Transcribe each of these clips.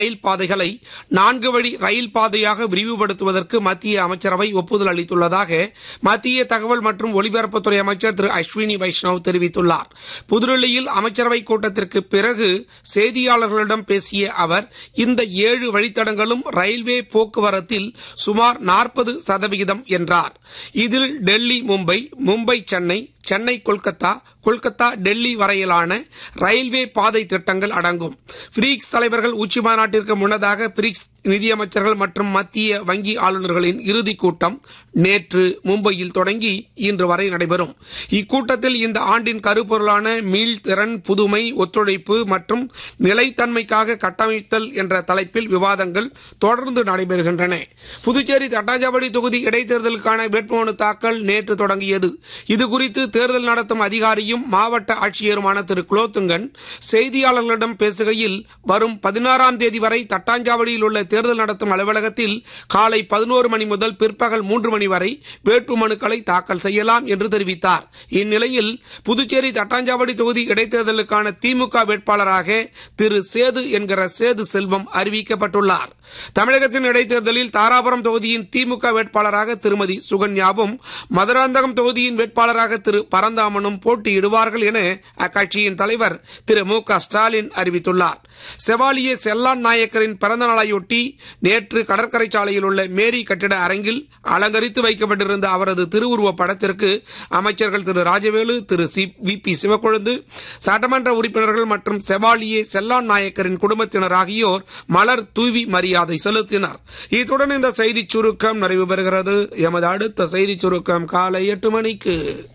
ரயில் பாதைகளை நான்கு வழி ரயில் பாதையாக விரிவுபடுத்துவதற்கு மத்திய அமைச்சரவை ஒப்புதல் அளித்துள்ளதாக மத்திய தகவல் மற்றும் ஒலிபரப்புத்துறை அமைச்சர் திரு அஸ்வினி வைஷ்ணவ் தெரிவித்துள்ளார் புதுடில்லியில் அமைச்சரவை கூட்டத்திற்கு பிறகு செய்தியாளர்களிடம் பேசிய அவர் இந்த ஏழு வழித்தடங்களும் ரயில்வே போக்குவரத்தில் சுமார் நாற்பது சதவிகிதம் என்றார் இதில் டெல்லி மும்பை மும்பை சென்னை சென்னை கொல்கத்தா கொல்கத்தா டெல்லி வரையிலான ரயில்வே பாதை திட்டங்கள் அடங்கும் பிரிக்ஸ் தலைவர்கள் உச்சி மாநாட்டிற்கு முன்னதாக பிரிக்ஸ் நிதியமைச்சர்கள் மற்றும் மத்திய வங்கி ஆளுநர்களின் இறுதிக் கூட்டம் நேற்று மும்பையில் தொடங்கி இன்று வரை நடைபெறும் இக்கூட்டத்தில் இந்த ஆண்டின் கருப்பொருளான மீள்திறன் புதுமை ஒத்துழைப்பு மற்றும் நிலைத்தன்மைக்காக கட்டமைத்தல் என்ற தலைப்பில் விவாதங்கள் தொடர்ந்து நடைபெறுகின்றன புதுச்சேரி தட்டாஞ்சாவடி தொகுதி இடைத்தேர்தலுக்கான வேட்புமனு தாக்கல் நேற்று தொடங்கியது இதுகுறித்து தேர்தல் நடத்தும் அதிகாரியும் மாவட்ட ஆட்சியருமான திரு குலோத்துங்கன் செய்தியாளர்களிடம் பேசுகையில் வரும் பதினாறாம் தேதி வரை தட்டாஞ்சாவடியில் உள்ள தேர்தல் நடத்தும் அலுவலகத்தில் காலை பதினோரு மணி முதல் பிற்பகல் மூன்று மணி வரை வேட்புமனுக்களை தாக்கல் செய்யலாம் என்று தெரிவித்தார் இந்நிலையில் புதுச்சேரி தட்டாஞ்சாவடி தொகுதி இடைத்தேர்தலுக்கான திமுக வேட்பாளராக திரு சேது என்கிற சேது செல்வம் அறிவிக்கப்பட்டுள்ளார் தமிழகத்தின் இடைத்தேர்தலில் தாராபுரம் தொகுதியின் திமுக வேட்பாளராக திருமதி சுகன்யாவும் மதுராந்தகம் தொகுதியின் வேட்பாளராக திரு பரந்தாமனும் போட்டியிடுவார்கள் என அக்கட்சியின் தலைவர் திரு மு க ஸ்டாலின் அறிவித்துள்ளார் செவாலியே செல்லான் நாயக்கரின் பிறந்த நாளையொட்டி நேற்று கடற்கரை சாலையில் உள்ள மேரி கட்டிட அரங்கில் அலங்கரித்து வைக்கப்பட்டிருந்த அவரது திருவுருவ படத்திற்கு அமைச்சர்கள் திரு ராஜவேலு திரு சி வி பி சிவக்கொழுந்து சட்டமன்ற உறுப்பினர்கள் மற்றும் செவாலியே செல்லான் நாயக்கரின் குடும்பத்தினர் ஆகியோர் மலர் தூவி மரியாதை செலுத்தினர் இத்துடன் இந்த செய்திச் சுருக்கம் நிறைவு பெறுகிறது எமது அடுத்த செய்திச் சுருக்கம் காலை எட்டு மணிக்கு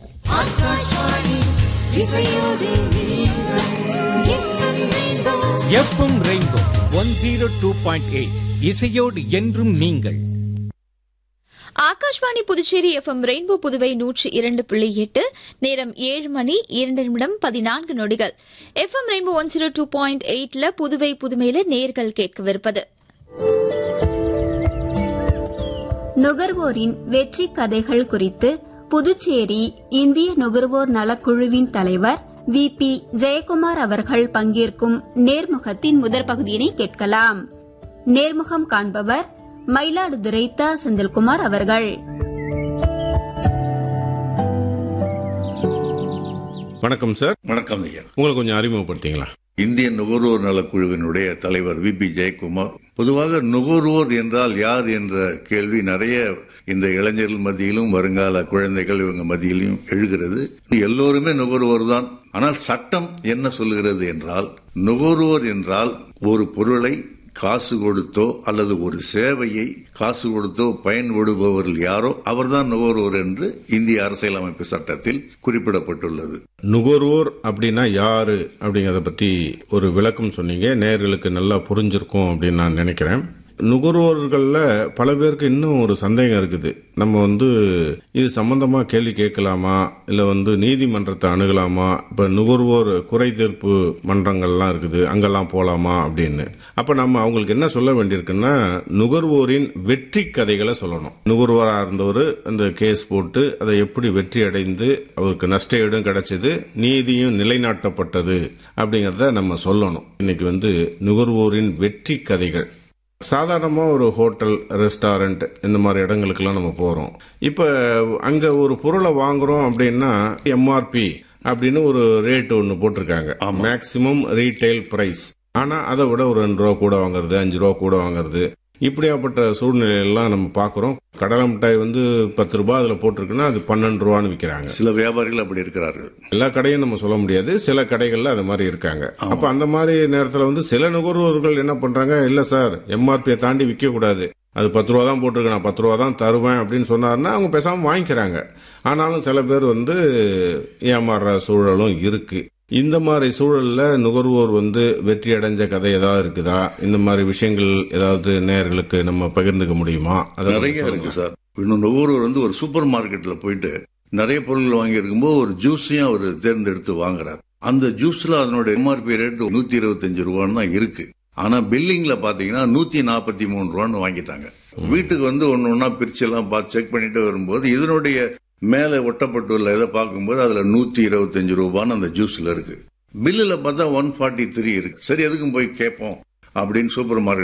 FM rainbow one zero two point eight இசையோடு என்றும் நீங்கள் ஆகாஷ்வாணி புதுச்சேரி எஃப்எம் ரெயின்போ புதுவை நூற்றி இரண்டு புள்ளி எட்டு நேரம் ஏழு மணி இரண்டு நிமிடம் பதினான்கு நொடிகள் FM rainbow one zero two point எயிட்ல புதுவை புதுமையில நேர்கள் கேட்கவிருப்பது நுகர்வோரின் வெற்றி கதைகள் குறித்து புதுச்சேரி இந்திய நுகர்வோர் நலக்குழுவின் தலைவர் வி பி ஜெயக்குமார் அவர்கள் பங்கேற்கும் நேர்முகத்தின் முதற் பகுதியினை கேட்கலாம் நேர்முகம் காண்பவர் மயிலாடுதுறை த செந்தில்குமார் அவர்கள் வணக்கம் சார் வணக்கம் ஐயா உங்களை கொஞ்சம் அறிமுகப்படுத்திங்களா இந்திய நுகர்வோர் நலக்குழுவினுடைய தலைவர் வி பி ஜெயக்குமார் பொதுவாக நுகர்வோர் என்றால் யார் என்ற கேள்வி நிறைய இந்த இளைஞர்கள் மத்தியிலும் வருங்கால குழந்தைகள் இவங்க மத்தியிலும் எழுகிறது எல்லோருமே நுகர்வோர் தான் ஆனால் சட்டம் என்ன சொல்லுகிறது என்றால் நுகர்வோர் என்றால் ஒரு பொருளை காசு கொடுத்தோ அல்லது ஒரு சேவையை காசு கொடுத்தோ பயன்படுபவர்கள் யாரோ அவர்தான் நுகர்வோர் என்று இந்திய அரசியலமைப்பு சட்டத்தில் குறிப்பிடப்பட்டுள்ளது நுகர்வோர் அப்படின்னா யாரு அப்படிங்கறத பத்தி ஒரு விளக்கம் சொன்னீங்க நேயர்களுக்கு நல்லா புரிஞ்சிருக்கும் அப்படின்னு நான் நினைக்கிறேன் நுகர்வோர்கள்ல பல பேருக்கு இன்னும் ஒரு சந்தேகம் இருக்குது நம்ம வந்து இது சம்பந்தமா கேள்வி கேட்கலாமா இல்ல வந்து நீதிமன்றத்தை அணுகலாமா இப்ப நுகர்வோர் குறை தீர்ப்பு மன்றங்கள்லாம் இருக்குது அங்கெல்லாம் போலாமா அப்படின்னு அப்ப நம்ம அவங்களுக்கு என்ன சொல்ல வேண்டியிருக்குன்னா நுகர்வோரின் வெற்றி கதைகளை சொல்லணும் நுகர்வோரா இருந்தவர் அந்த கேஸ் போட்டு அதை எப்படி வெற்றி அடைந்து அவருக்கு நஷ்ட ஈடும் கிடைச்சது நீதியும் நிலைநாட்டப்பட்டது அப்படிங்கறத நம்ம சொல்லணும் இன்னைக்கு வந்து நுகர்வோரின் வெற்றி கதைகள் சாதாரணமாக ஒரு ஹோட்டல் ரெஸ்டாரண்ட் இந்த மாதிரி இடங்களுக்கெல்லாம் நம்ம போகிறோம் இப்போ அங்கே ஒரு பொருளை வாங்குறோம் அப்படின்னா எம்ஆர்பி அப்படின்னு ஒரு ரேட் ஒன்று போட்டிருக்காங்க மேக்சிமம் ரீட்டைல் பிரைஸ் ஆனால் அதை விட ஒரு ரெண்டு ரூபா கூட வாங்குறது அஞ்சு ரூபா கூட வாங்குறது இப்படியாப்பட்ட சூழ்நிலையெல்லாம் நம்ம பார்க்குறோம் கடலை மிட்டாய் வந்து பத்து ரூபாய் அதில் போட்டிருக்குன்னா அது பன்னெண்டு ரூபான்னு விற்கிறாங்க சில வியாபாரிகள் அப்படி இருக்கிறார்கள் எல்லா கடையும் நம்ம சொல்ல முடியாது சில கடைகள்ல அது மாதிரி இருக்காங்க அப்ப அந்த மாதிரி நேரத்துல வந்து சில நுகர்வோர்கள் என்ன பண்றாங்க இல்ல சார் எம்ஆர்பியை தாண்டி விற்க கூடாது அது பத்து ரூபா தான் போட்டிருக்கு நான் பத்து ரூபா தான் தருவேன் அப்படின்னு சொன்னாருன்னா அவங்க பேசாம வாங்கிக்கிறாங்க ஆனாலும் சில பேர் வந்து ஏமாறுற சூழலும் இருக்கு இந்த மாதிரி சூழல்ல நுகர்வோர் வந்து வெற்றி அடைஞ்ச கதை ஏதாவது இருக்குதா இந்த மாதிரி விஷயங்கள் ஏதாவது நேயர்களுக்கு நம்ம பகிர்ந்துக்க முடியுமா அதை நிறைய சொல்லுங்க. இருக்கு சார் இன்னும் நுகர்வோர் வந்து ஒரு சூப்பர் மார்க்கெட்ல போயிட்டு நிறைய பொருட்கள் வாங்கி இருக்கும்போது ஒரு ஜூஸையும் அவர் தேர்ந்தெடுத்து வாங்குறார் அந்த ஜூஸ்ல அதனோட எம்ஆர்பி ரேட் நூத்தி இருபத்தஞ்சு ரூபான்னு தான் இருக்கு ஆனா பில்லிங்ல பாத்தீங்கன்னா நூத்தி நாற்பத்தி மூணு ரூபான்னு வாங்கிட்டாங்க வீட்டுக்கு வந்து ஒன்னு ஒன்னா பிரிச்சு எல்லாம் பார்த்து செக் பண்ணிட்டு வரும்போது இதனுடைய மேல ஒட்டப்பட்டுள்ள இதை பார்க்கும்போது அதுல நூத்தி இருபத்தஞ்சு ரூபான்னு அந்த ஜூஸ்ல இருக்கு பில்லுல பார்த்தா ஒன் ஃபார்ட்டி த்ரீ இருக்கு சரி எதுக்கும் போய் கேட்போம் அப்படின்னு சூப்பர் மார்க்கெட்